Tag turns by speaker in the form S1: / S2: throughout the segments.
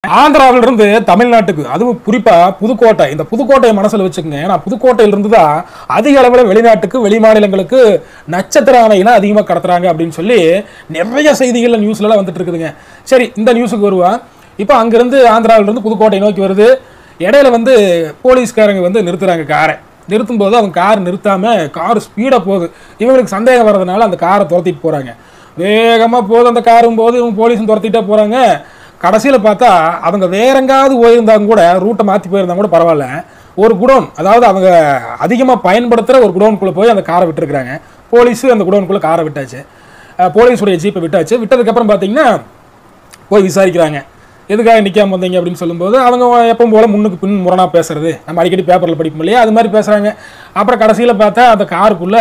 S1: ஆந்திராவில இருந்து தமிழ்நாட்டுக்கு அதுவும் குறிப்பா புதுக்கோட்டை இந்த புதுக்கோட்டையை மனசுல வச்சுக்கோங்க ஏன்னா புதுக்கோட்டையில இருந்து தான் அதிக அளவுல வெளிநாட்டுக்கு வெளி மாநிலங்களுக்கு நட்சத்திர ஆணைகளை அதிகமா கடத்துறாங்க அப்படின்னு சொல்லி நிறைய செய்திகள்ல நியூஸ்ல எல்லாம் வந்துட்டு இருக்குதுங்க சரி இந்த நியூஸுக்கு வருவா இப்போ அங்கிருந்து ஆந்திராவில இருந்து புதுக்கோட்டை நோக்கி வருது இடையில வந்து போலீஸ்காரங்க வந்து நிறுத்துறாங்க காரை நிறுத்தும் போது அவங்க கார் நிறுத்தாம கார் ஸ்பீடா போகுது இவங்களுக்கு சந்தேகம் வர்றதுனால அந்த காரை துரத்திட்டு போறாங்க வேகமா போகுது அந்த காரும் போது இவங்க போலீஸும் துரத்திட்டே போறாங்க கடைசியில பார்த்தா அவங்க வேற எங்காவது போயிருந்தாங்க கூட ரூட்டை மாத்தி போயிருந்தாங்க கூட பரவாயில்ல ஒரு குடோன் அதாவது அவங்க அதிகமா பயன்படுத்துற ஒரு குடோனுக்குள்ள போய் அந்த காரை விட்டுருக்காங்க போலீஸ் அந்த குடோனுக்குள்ள காரை விட்டாச்சு அஹ் போலீஸுடைய ஜீப்பை விட்டாச்சு விட்டதுக்கப்புறம் பார்த்தீங்கன்னா போய் விசாரிக்கிறாங்க எதுக்காக நிற்காம வந்தீங்க அப்படின்னு சொல்லும்போது அவங்க எப்பவும் போல முன்னுக்கு பின் முரணா பேசுறது நம்ம அடிக்கடி பேப்பரில் படிப்போம் இல்லையா அது மாதிரி பேசுறாங்க அப்புறம் கடைசியில் பார்த்தா அந்த காருக்குள்ள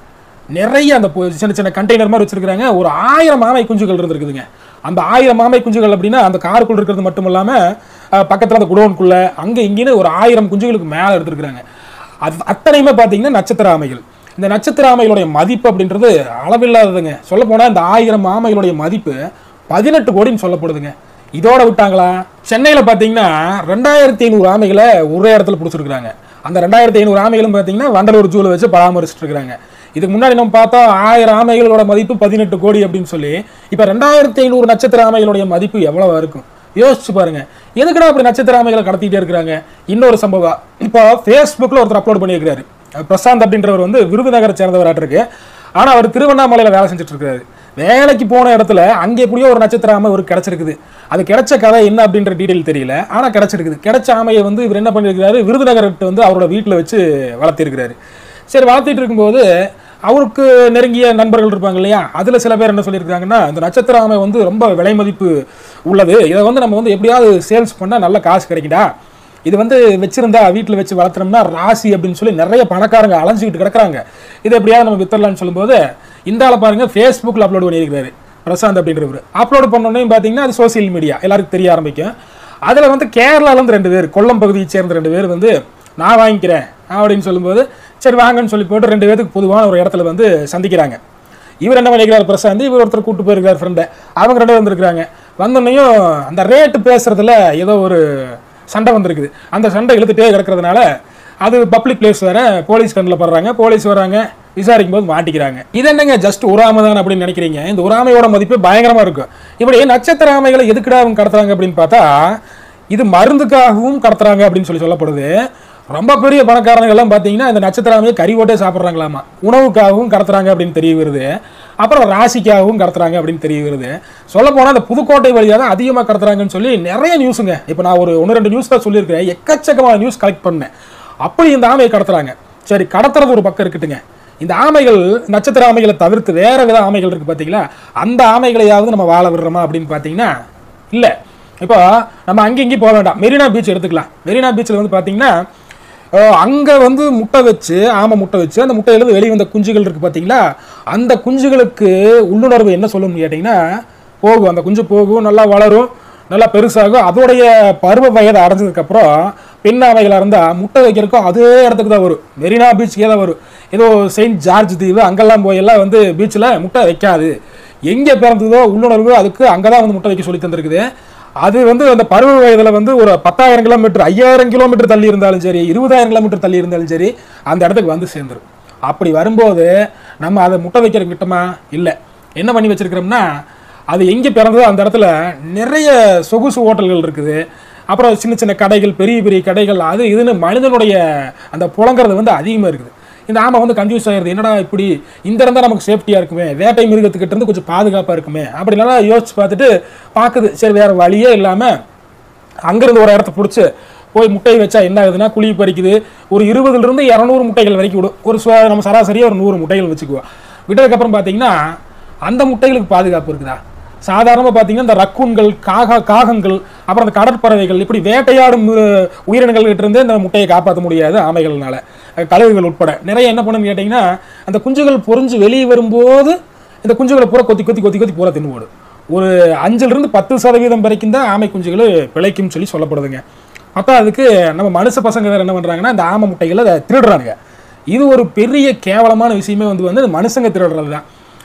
S1: நிறைய அந்த பொ- சின்ன சின்ன கண்டெய்னர் மாதிரி வச்சிருக்காங்க ஒரு ஆயிரம் ஆமை குஞ்சுகள் இருந்திருக்குதுங்க அந்த ஆயிரம் ஆமை குஞ்சுகள் அப்படின்னா அந்த காருக்குள்ள இருக்கிறது மட்டும் இல்லாம அஹ், பக்கத்துல அந்த குடோனுக்குள்ள அங்க இங்கேன்னு ஒரு ஆயிரம் குஞ்சுகளுக்கு மேல எடுத்திருக்கிறாங்க அது அத்தனையுமே பார்த்தீங்கன்னா நட்சத்திர ஆமைகள் இந்த நட்சத்திர ஆமைகளுடைய மதிப்பு அப்படின்றது அளவில்லாததுங்க சொல்ல போனா இந்த ஆயிரம் ஆமைகளுடைய மதிப்பு பதினெட்டு கோடின்னு சொல்லப்படுதுங்க இதோட விட்டாங்களா சென்னையில பாத்தீங்கன்னா ரெண்டாயிரத்தி ஐநூறு ஆமைகளை ஒரே இடத்துல பிடிச்சிருக்காங்க அந்த ரெண்டாயிரத்தி ஐநூறு ஆமைகளும் பாத்தீங்கன்னா வண்டலூர் ஜூல வச்சு பராமரிச்சுட்டு இருக்காங்க இதுக்கு முன்னாடி நம்ம பார்த்தோம் ஆயிரம் ஆமைகளோட மதிப்பு பதினெட்டு கோடி அப்படின்னு சொல்லி இப்போ ரெண்டாயிரத்தி ஐநூறு நட்சத்திர ஆமைகளுடைய மதிப்பு எவ்வளவு இருக்கும் யோசிச்சு பாருங்க எதுக்குடா அப்படி நட்சத்திர ஆமைகளை கடத்திட்டே இருக்கிறாங்க இன்னொரு சம்பவம் இப்போ ஃபேஸ்புக்கில் ஒருத்தர் அப்லோட் பண்ணியிருக்காரு பிரசாந்த் அப்படின்றவர் வந்து விருதுநகரை சேர்ந்தவராட்டிருக்கு ஆனா அவர் திருவண்ணாமலையில வேலை செஞ்சுட்டு இருக்காரு வேலைக்கு போன இடத்துல அங்கே எப்படியோ ஒரு நட்சத்திர ஆமை ஒரு கிடைச்சிருக்குது அது கிடைச்ச கதை என்ன அப்படின்ற டீடைல் தெரியல ஆனா கிடைச்சிருக்குது கிடைச்ச ஆமையை வந்து இவர் என்ன பண்ணியிருக்காரு விருதுநகர்கிட்ட வந்து அவரோட வீட்டில் வச்சு வளர்த்திருக்கிறாரு சரி வளர்த்திட்டு இருக்கும்போது அவருக்கு நெருங்கிய நண்பர்கள் இருப்பாங்க இல்லையா அதுல சில பேர் என்ன சொல்லியிருக்காங்கன்னா இந்த நட்சத்திர ஆமை வந்து ரொம்ப விலை மதிப்பு உள்ளது இதை வந்து நம்ம வந்து எப்படியாவது சேல்ஸ் பண்ணா நல்ல காசு கிடைக்குடா இது வந்து வச்சிருந்தா வீட்டில் வச்சு வளர்த்துனோம்னா ராசி அப்படின்னு சொல்லி நிறைய பணக்காரங்க அலைஞ்சிக்கிட்டு கிடக்குறாங்க இது எப்படியாவது நம்ம வித்தரலாம்னு சொல்லும்போது இந்த ஆளை பாருங்க ஃபேஸ்புக்கில் அப்லோட் பண்ணியிருக்காரு பிரசாந்த் அப்படின்றவர் அப்லோட் பண்ணோன்னே பார்த்தீங்கன்னா அது சோசியல் மீடியா எல்லாருக்கும் தெரிய ஆரம்பிக்கும் அதில் வந்து கேரளாலேருந்து ரெண்டு பேர் கொல்லம் பகுதியை சேர்ந்த ரெண்டு பேர் வந்து நான் வாங்கிக்கிறேன் அப்படின்னு சொல்லும்போது சரி வாங்கன்னு சொல்லி போட்டு ரெண்டு பேருக்கு பொதுவான ஒரு இடத்துல வந்து சந்திக்கிறாங்க இவர் என்ன பண்ணிக்கிறார் பிரசாந்த் இவர் ஒருத்தர் கூட்டு போயிருக்கார் ஃப்ரெண்டை அவங்க ரெண்டு வந்திருக்கிறாங்க வந்தோடனையும் அந்த ரேட்டு பேசுறதுல ஏதோ ஒரு சண்டை வந்திருக்குது அந்த சண்டை இழுத்துட்டே கிடக்கிறதுனால அது பப்ளிக் பிளேஸ் வேற போலீஸ் கண்ணில் படுறாங்க போலீஸ் வராங்க விசாரிக்கும் போது மாட்டிக்கிறாங்க இது என்னங்க ஜஸ்ட் ஒரு ஆமை தான் அப்படின்னு நினைக்கிறீங்க இந்த ஒரு ஆமையோட மதிப்பு பயங்கரமா இருக்கும் இப்படி நட்சத்திர ஆமைகளை எதுக்குடா அவங்க கடத்துறாங்க அப்படின்னு பார்த்தா இது மருந்துக்காகவும் கடத்துறாங்க அப்படின்னு சொல்லி சொல்லப்படுது ரொம்ப பெரிய பணக்காரங்க எல்லாம் பார்த்தீங்கன்னா இந்த நட்சத்திர ஆமையை கறி ஓட்டே சாப்பிட்றாங்களாமா உணவுக்காகவும் கடத்துறாங்க அப்படின்னு தெரிய வருது அப்புறம் ராசிக்காகவும் கடத்துறாங்க அப்படின்னு தெரிய வருது சொல்ல போனால் அந்த புதுக்கோட்டை வழியாக தான் அதிகமாக கடத்துறாங்கன்னு சொல்லி நிறைய நியூஸுங்க இப்போ நான் ஒரு ஒன்று ரெண்டு நியூஸ் தான் சொல்லியிருக்கிறேன் எக்கச்சக்கமான நியூஸ் கலெக்ட் பண்ணேன் அப்படி இந்த ஆமையை கடத்துறாங்க சரி கடத்துறது ஒரு பக்கம் இருக்கட்டுங்க இந்த ஆமைகள் நட்சத்திர ஆமைகளை தவிர்த்து வேற வித ஆமைகள் இருக்கு பார்த்தீங்களா அந்த ஆமைகளையாவது நம்ம வாழ விடுறோமா அப்படின்னு பார்த்தீங்கன்னா இல்லை இப்போ நம்ம அங்கே இங்கேயும் போக வேண்டாம் மெரினா பீச் எடுத்துக்கலாம் மெரினா பீச்சில் வந்து பார்த்தீங்கன்னா அஹ், அங்க வந்து முட்டை வச்சு ஆமை முட்டை வச்சு அந்த முட்டையிலிருந்து வெளியே வந்த குஞ்சுகள் இருக்கு பார்த்தீங்களா அந்த குஞ்சுகளுக்கு உள்ளுணர்வு என்ன சொல்லணும்னு கேட்டிங்கன்னா போகும் அந்த குஞ்சு போகும் நல்லா வளரும் நல்லா பெருசாகும் அதோடைய பருவ வயதை அடைஞ்சதுக்கப்புறம் பெண் ஆமைகளாக இருந்தால் முட்டை வைக்கிறதுக்கும் அதே இடத்துக்கு தான் வரும் மெரினா பீச்சுக்கே தான் வரும் ஏதோ செயின்ட் ஜார்ஜ் தீவு அங்கெல்லாம் போயெல்லாம் வந்து பீச்சில் முட்டை வைக்காது எங்கே பிறந்ததோ உள்ளுணர்வு அதுக்கு அங்கே தான் வந்து முட்டை வைக்க சொல்லி தந்திருக்குது அது வந்து அந்த பருவ வயதில் வந்து ஒரு பத்தாயிரம் கிலோமீட்டர் ஐயாயிரம் கிலோமீட்டர் தள்ளி இருந்தாலும் சரி இருபதாயிரம் கிலோமீட்டர் தள்ளி இருந்தாலும் சரி அந்த இடத்துக்கு வந்து சேர்ந்துரும் அப்படி வரும்போது நம்ம அதை முட்டை வைக்கிற கிட்டமா இல்லை என்ன பண்ணி வச்சிருக்கிறோம்னா அது எங்கே பிறந்ததோ அந்த இடத்துல நிறைய சொகுசு ஹோட்டல்கள் இருக்குது அப்புறம் சின்ன சின்ன கடைகள் பெரிய பெரிய கடைகள் அது இதுன்னு மனிதனுடைய அந்த புலங்கிறது வந்து அதிகமாக இருக்குது இந்த ஆமை வந்து கன்ஃபியூஸ் ஆயிருது என்னடா இப்படி இந்த இடம் தான் நமக்கு சேஃப்டியாக இருக்குமே வேட்டை மிருகத்துக்கிட்ட இருந்து கொஞ்சம் பாதுகாப்பாக இருக்குமே அப்படிலாம் யோசிச்சு பார்த்துட்டு பார்க்குது சரி வேறு வழியே இல்லாமல் அங்கேருந்து ஒரு இடத்த பிடிச்சி போய் முட்டை வச்சா என்ன ஆகுதுன்னா குழி பறிக்குது ஒரு இருபதுலேருந்து இரநூறு முட்டைகள் வரைக்கும் விடும் ஒரு சுவ- நம்ம சராசரியாக ஒரு நூறு முட்டைகள் வச்சுக்குவோம் விட்டதுக்கப்புறம் பார்த்தீங்கன்னா அந்த முட்டைகளுக்கு பாதுகாப்பு இருக்குதா சாதாரணமாக பார்த்தீங்கன்னா இந்த ரக்கூன்கள் காகா காகங்கள் அப்புறம் அந்த கடற்பறவைகள் இப்படி வேட்டையாடும் உ- உயிரினங்கள் கிட்ட இருந்து இந்த முட்டையை காப்பாற்ற முடியாது ஆமைகள்னால அஹ் கழுகுகள் உட்பட நிறைய என்ன பண்ணுன்னு கேட்டிங்கன்னா அந்த குஞ்சுகள் பொறிஞ்சு வெளியே வரும்போது இந்த குஞ்சுகளை பூரா கொத்தி கொத்தி கொத்தி கொத்தி பூரா தின்னு போடும் ஒரு அஞ்சிலிருந்து பத்து சதவீதம் வரைக்கும் தான் ஆமை குஞ்சுகள் பிழைக்கும்னு சொல்லி சொல்லப்படுதுங்க அப்போ அதுக்கு நம்ம மனுஷ பசங்க வேறு என்ன பண்ணுறாங்கன்னா இந்த ஆமை முட்டைகளை அதை திருடுறானுங்க இது ஒரு பெரிய கேவலமான விஷயமே வந்து வந்து இந்த மனுஷங்க திருடுறது தான்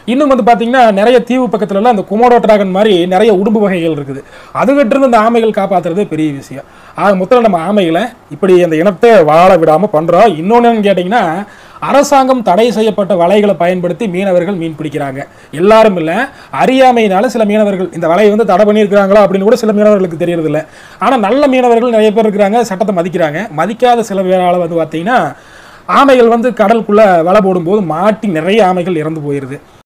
S1: இன்னும் வந்து பார்த்தீங்கன்னா நிறைய தீவு பக்கத்துலலாம் அந்த குமோடோ டிராகன் மாதிரி நிறைய உடும்பு வகைகள் இருக்குது அதுகிட்ட இருந்து இந்த ஆமைகள் காப்பாற்றுறது பெரிய விஷயம் ஆக மொத்தம் நம்ம ஆமைகளை இப்படி அந்த இனத்தை வாழ விடாமல் பண்ணுறோம் இன்னொன்று கேட்டிங்கன்னா அரசாங்கம் தடை செய்யப்பட்ட வலைகளை பயன்படுத்தி மீனவர்கள் மீன் பிடிக்கிறாங்க எல்லாரும் இல்லை அறியாமையினால சில மீனவர்கள் இந்த வலையை வந்து தடை பண்ணியிருக்கிறாங்களா அப்படின்னு கூட சில மீனவர்களுக்கு தெரியறதில்ல ஆனால் நல்ல மீனவர்கள் நிறைய பேர் இருக்கிறாங்க சட்டத்தை மதிக்கிறாங்க மதிக்காத சில பேரால் வந்து பார்த்தீங்கன்னா ஆமைகள் வந்து கடலுக்குள்ளே வலை போடும்போது மாட்டி நிறைய ஆமைகள் இறந்து போயிடுது